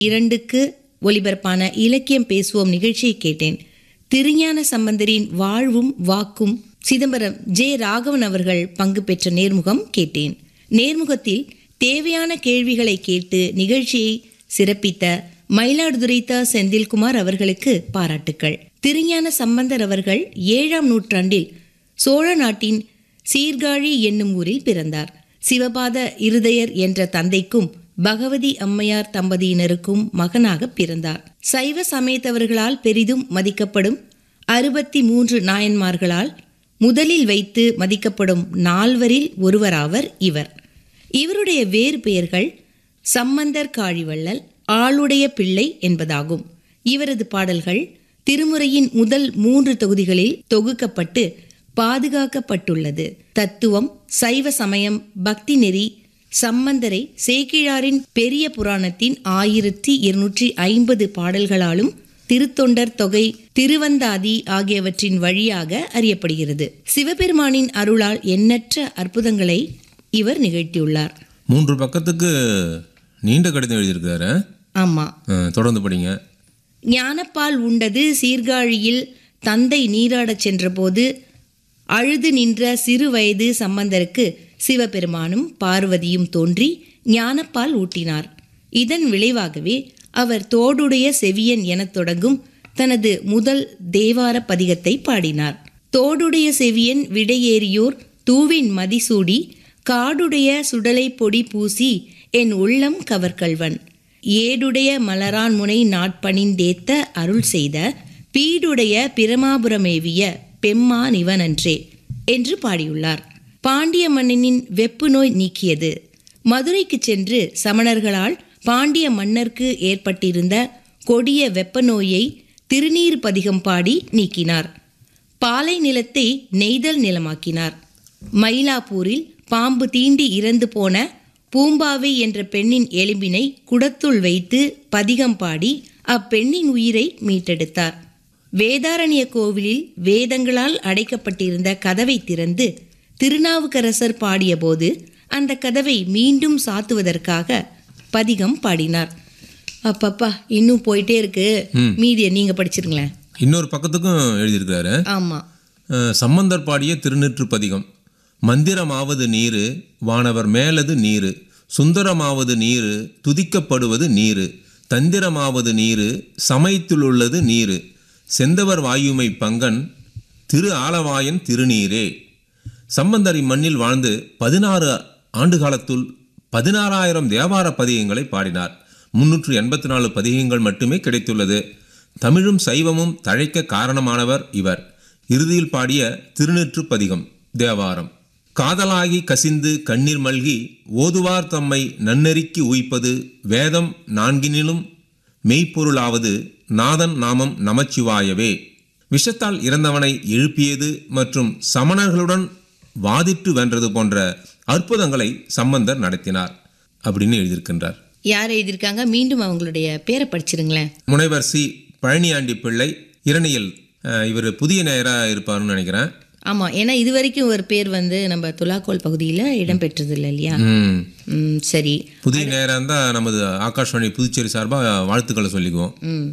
இரண்டுக்கு ஒலிபரப்பான இலக்கியம் பேசுவோம் நிகழ்ச்சியை கேட்டேன் திருஞான சம்பந்தரின் வாழ்வும் வாக்கும் சிதம்பரம் ஜே ராகவன் அவர்கள் பங்கு பெற்ற நேர்முகம் கேட்டேன் நேர்முகத்தில் தேவையான கேள்விகளை கேட்டு நிகழ்ச்சியை சிறப்பித்த மயிலாடுதுறை த செந்தில்குமார் அவர்களுக்கு பாராட்டுக்கள் திருஞான சம்பந்தர் அவர்கள் ஏழாம் நூற்றாண்டில் சோழ நாட்டின் சீர்காழி என்னும் ஊரில் பிறந்தார் சிவபாத இருதயர் என்ற தந்தைக்கும் பகவதி அம்மையார் தம்பதியினருக்கும் மகனாக பிறந்தார் சைவ சமயத்தவர்களால் பெரிதும் மதிக்கப்படும் அறுபத்தி மூன்று நாயன்மார்களால் முதலில் வைத்து மதிக்கப்படும் நால்வரில் ஒருவராவர் இவர் இவருடைய வேறு பெயர்கள் சம்பந்தர் காழிவள்ளல் ஆளுடைய பிள்ளை என்பதாகும் இவரது பாடல்கள் திருமுறையின் முதல் மூன்று தொகுதிகளில் தொகுக்கப்பட்டு பாதுகாக்கப்பட்டுள்ளது தத்துவம் சைவ சமயம் பக்தி நெறி சம்பந்தரை சேக்கிழாரின் பெரிய புராணத்தின் ஆயிரத்தி இருநூற்றி ஐம்பது பாடல்களாலும் திருத்தொண்டர் தொகை திருவந்தாதி ஆகியவற்றின் வழியாக அறியப்படுகிறது சிவபெருமானின் அருளால் எண்ணற்ற அற்புதங்களை இவர் நிகழ்த்தியுள்ளார் மூன்று பக்கத்துக்கு நீண்ட கடிதம் எழுதியிருக்காரு ஆமா அஹ், தொடர்ந்து படிங்க ஞானப்பால் உண்டது சீர்காழியில் தந்தை நீராடச் சென்றபோது அழுது நின்ற சிறு வயது சம்பந்தருக்கு சிவபெருமானும் பார்வதியும் தோன்றி ஞானப்பால் ஊட்டினார் இதன் விளைவாகவே அவர் தோடுடைய செவியன் எனத் தொடங்கும் தனது முதல் தேவார பதிகத்தை பாடினார் தோடுடைய செவியன் விடையேறியோர் தூவின் மதிசூடி காடுடைய சுடலை பொடி பூசி என் உள்ளம் கவர்கல்வன் ஏடுடைய மலரான் முனை நாட்பணிந்தேத்த அருள் செய்த பீடுடைய பிரமாபுரமேவிய பெம்மான் இவனன்றே என்று பாடியுள்ளார் பாண்டிய மன்னனின் வெப்பு நோய் நீக்கியது மதுரைக்கு சென்று சமணர்களால் பாண்டிய மன்னர்க்கு ஏற்பட்டிருந்த கொடிய வெப்ப நோயை திருநீர் பதிகம் பாடி நீக்கினார் பாலை நிலத்தை நெய்தல் நிலமாக்கினார் மயிலாப்பூரில் பாம்பு தீண்டி இறந்து போன பூம்பாவை என்ற பெண்ணின் எலும்பினை குடத்துள் வைத்து பதிகம் பாடி அப்பெண்ணின் உயிரை மீட்டெடுத்தார் வேதாரண்ய கோவிலில் வேதங்களால் அடைக்கப்பட்டிருந்த கதவை திறந்து திருநாவுக்கரசர் பாடியபோது அந்த கதவை மீண்டும் சாத்துவதற்காக பதிகம் பாடினார் அப்பப்பா இன்னும் போயிட்டே இருக்கு மீதியை நீங்க படிச்சிருங்களேன் இன்னொரு பக்கத்துக்கும் எழுதியிருக்காரு ஆமா அஹ், சம்பந்தர் பாடிய திருநீற்று பதிகம் மந்திரமாவது நீரு வானவர் மேலது நீரு சுந்தரமாவது நீரு துதிக்கப்படுவது நீரு தந்திரமாவது நீரு சமயத்திலுள்ளது நீரு செந்தவர் வாயுமை பங்கன் திரு ஆலவாயன் திருநீரே சம்பந்தர் இம்மண்ணில் வாழ்ந்து பதினாறு ஆண்டு காலத்துள் பதினாறாயிரம் தேவார பதிகங்களை பாடினார் முன்னூற்று எண்பத்தி நாலு பதிகங்கள் மட்டுமே கிடைத்துள்ளது தமிழும் சைவமும் தழைக்க காரணமானவர் இவர் இறுதியில் பாடிய திருநெற்று பதிகம் தேவாரம் காதலாகி கசிந்து கண்ணீர் மல்கி ஓதுவார் தம்மை நன்னெறிக்கு உய்ப்பது வேதம் நான்கினிலும் மெய்ப்பொருளாவது நாதன் நாமம் நமச்சிவாயவே விஷத்தால் இறந்தவனை எழுப்பியது மற்றும் சமணர்களுடன் வாதிட்டு வென்றது போன்ற அற்புதங்களை சம்பந்தர் நடத்தினார் அப்படின்னு எழுதியிருக்கின்றார் யார் எழுதியிருக்காங்க மீண்டும் அவங்களுடைய பேரை படிச்சிருங்களேன் முனைவர் சி பழனியாண்டி பிள்ளை இரணியல் இவர் புதிய நேயராக இருப்பார்னு நினைக்கிறேன் ஆமா ஏன்னா இது வரைக்கும் ஒரு பேர் வந்து நம்ம துலாக்கோல் பகுதியில் இடம்பெற்றது இல்லை இல்லையா ம். ம், சரி புதிய நேரம் இருந்தால் நமது ஆகாஷ்வாணி புதுச்சேரி சார்பாக வாழ்த்துக்களை சொல்லிக்குவோம் ம்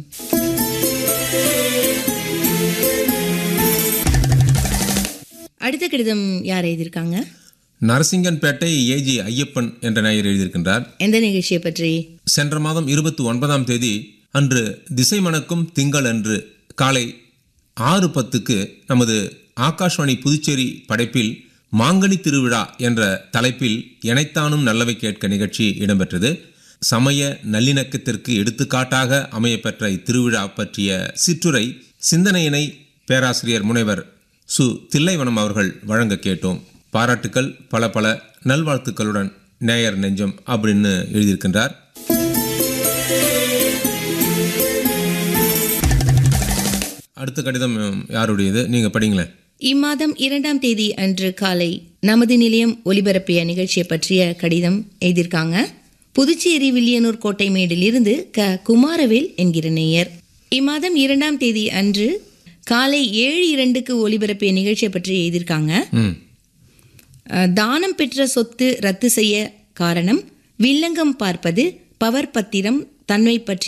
அடுத்த கடிதம் யார் எழுதியிருக்காங்க நரசிங்கன்பேட்டை ஏஜி ஐயப்பன் என்ற நேயர் எழுதியிருக்கின்றார் எந்த நிகழ்ச்சியை பற்றி சென்ற மாதம் இருபத்தி ஒன்பதாம் தேதி அன்று திசை மணக்கும் திங்கள் அன்று காலை ஆறு பத்துக்கு நமது ஆகாஷ்வாணி புதுச்சேரி படைப்பில் மாங்கனி திருவிழா என்ற தலைப்பில் இணைத்தானும் நல்லவை கேட்க நிகழ்ச்சி இடம்பெற்றது சமய நல்லிணக்கத்திற்கு எடுத்துக்காட்டாக அமையப்பெற்ற இத்திருவிழா பற்றிய சிற்றுரை சிந்தனையினை பேராசிரியர் முனைவர் சு தில்லைவனம் அவர்கள் வழங்க கேட்டோம் பாராட்டுக்கள் பல பல நல்வாழ்த்துக்களுடன் நேயர் நெஞ்சம் அப்படின்னு எழுதியிருக்கின்றார் அடுத்த கடிதம் யாருடையது நீங்கள் படிங்களேன் இம்மாதம் இரண்டாம் தேதி அன்று காலை நமது நிலையம் ஒலிபரப்பிய நிகழ்ச்சியை பற்றிய கடிதம் எழுதியிருக்காங்க புதுச்சேரி வில்லியனூர் கோட்டை மேடிலிருந்து க குமாரவேல் என்கிற நேயர் இம்மாதம் இரண்டாம் தேதி அன்று காலை ஏழு இரண்டுக்கு ஒலிபரப்பிய நிகழ்ச்சியை பற்றி எழுதியிருக்காங்க ம் அஹ், தானம் பெற்ற சொத்து ரத்து செய்ய காரணம் வில்லங்கம் பார்ப்பது பவர் பத்திரம் தன்மை பற்றி